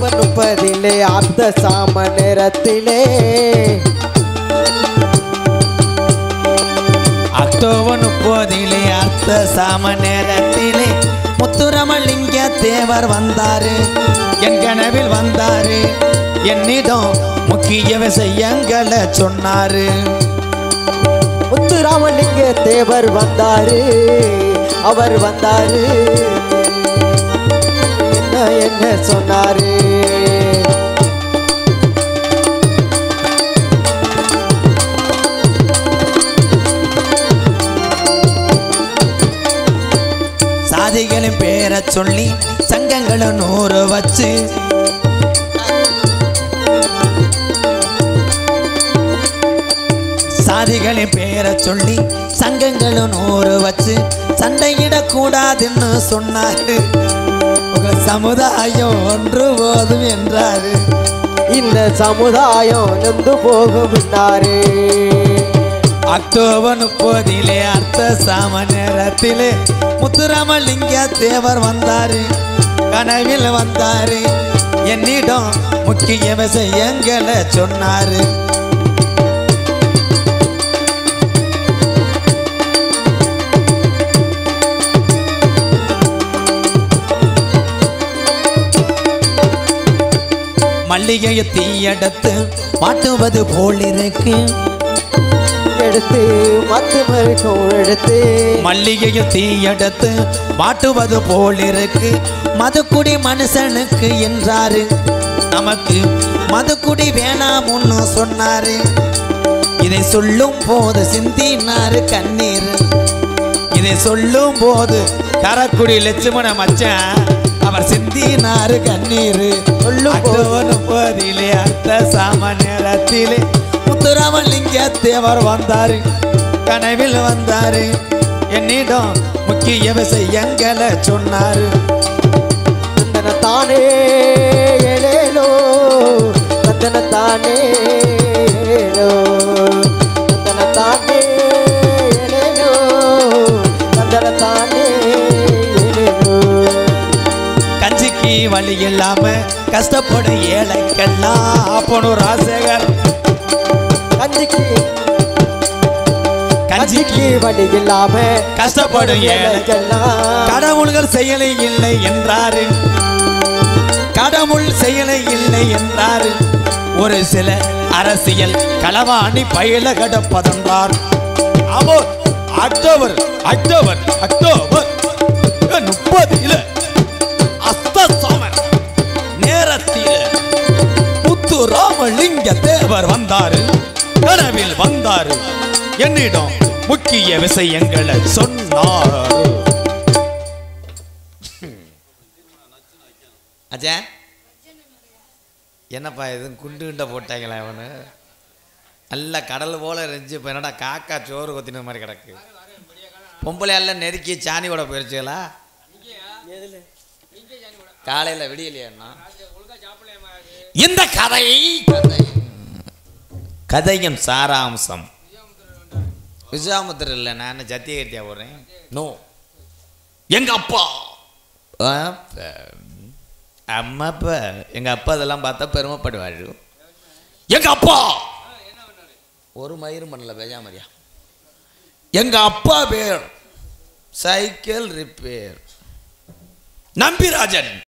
October முப்பதிலே அர்த்த சாம நேரத்திலே October முப்பதிலே அர்த்த சாம நேரத்திலே முத்துரமலிங்க தேவர் வந்தாரு என் கனவில் வந்தாரு என்னிடம் முக்கிய விஷயங்களை சொன்னாரு முத்துராமலிங்க தேவர் வந்தாரு அவர் வந்தாரு என்ன என்ன சொன்னாரு சாதிகளின் பேரை சொல்லி சங்கங்களும் நூறு வச்சு சாதிகளின் பேரை சொல்லி சங்கங்களும் நூறு வச்சு சண்டையிடக்கூடாதுன்னு சொன்னாரு உங்க சமுதாயம் ஒன்று போதும் என்றாரு இந்த சமுதாயம் நொந்து போகும் பின்னாரு அக்டோபர் முப்பதிலே அர்த்த சாம நேரத்திலே முத்துராமலிங்க தேவர் வந்தாரு கனவில் வந்தாரு என்னிடம் முக்கிய விஷயங்களை சொன்னாரு மல்லிகையை தீயெடுத்து மாட்டுவது போல் இருக்கு எடுத்து மத்து மறுக்கும் எடுத்து மல்லிகையை தீயெடுத்து மாட்டுவது போல் இருக்கு மதுக்குடி மனுஷனுக்கு என்றாரு நமக்கு மதுக்குடி வேணாம்னு சொன்னாரு இதை சொல்லும் போது சிந்தினாரு கண்ணீர் இதை சொல்லும் போது கரக்குடி லட்சுமண மச்சான் அவர் சிந்தினாரு கண்ணீர் சொல்லும் போது. அக்டோபர் முப்பதிலே அர்த்த சாம நேரத்திலே முத்துராமலிங்க தேவர் வந்தாரு கனவில் வந்தாரு என்னிடம் முக்கிய விஷயங்களை சொன்னாரு தந்தன தானே ஏழேலோ தந்தன தானே ஏழேலோ தந்தன தானே ஏழேலோ தந்தன தானே ஏழேலோ கஞ்சிக்கு வழி இல்லாம கஷ்டப்படும் ஏழைக்கெல்லாம் அப்பனு ராசகர் கஞ்சிக்கு கஞ்சிக்கு கஞ்சிக்கு வழி இல்லாம கஷ்டப்படும் ஏழை ஏழைக்கெல்லாம் கடவுள்கள் செயலை இல்லை என்றாரு கடவுள் செயலை இல்லை என்றாரு ஒரு சில அரசியல் களவாணி பயில கடப்பதென்றார் ஆமோ அக்டோபர் அக்டோபர் அக்டோபர் முப்பதில அஸ்தசாம நேரத்தில் முத்து ராமலிங்க தேவர் வந்தாரு கனவில் வந்தாரு என்னிடம் முக்கிய விஷயங்களை சொன்னார் அச்சா என்னப்பா இது குண்டு குண்டை போட்டாங்களா இவனு நல்ல கடல் போல இருந்துச்சு இப்போ என்னடா காக்கா சோறு கொத்தின மாதிரி கிடக்கு பொம்பளை எல்லாம் நெருக்கி சாணி விட போயிருச்சுங்களா காலையில் விடியலையா இந்த கதை கதை கதையின் சாராம்சம் விஸ்வாமுத்தர் இல்லை நான் சத்தியகர்த்தியா போடுறேன் நோ எங்க அப்பா அப்பா. அம்மா அப்பா எங்க அப்பா அதெல்லாம் பார்த்தா பெருமைப்படுவாரு எங்க அப்பா ஒரு மயிரும் பண்ணல பேஜாமரியா எங்க அப்பா பேர் சைக்கிள் ரிப்பேர் நம்பிராஜன்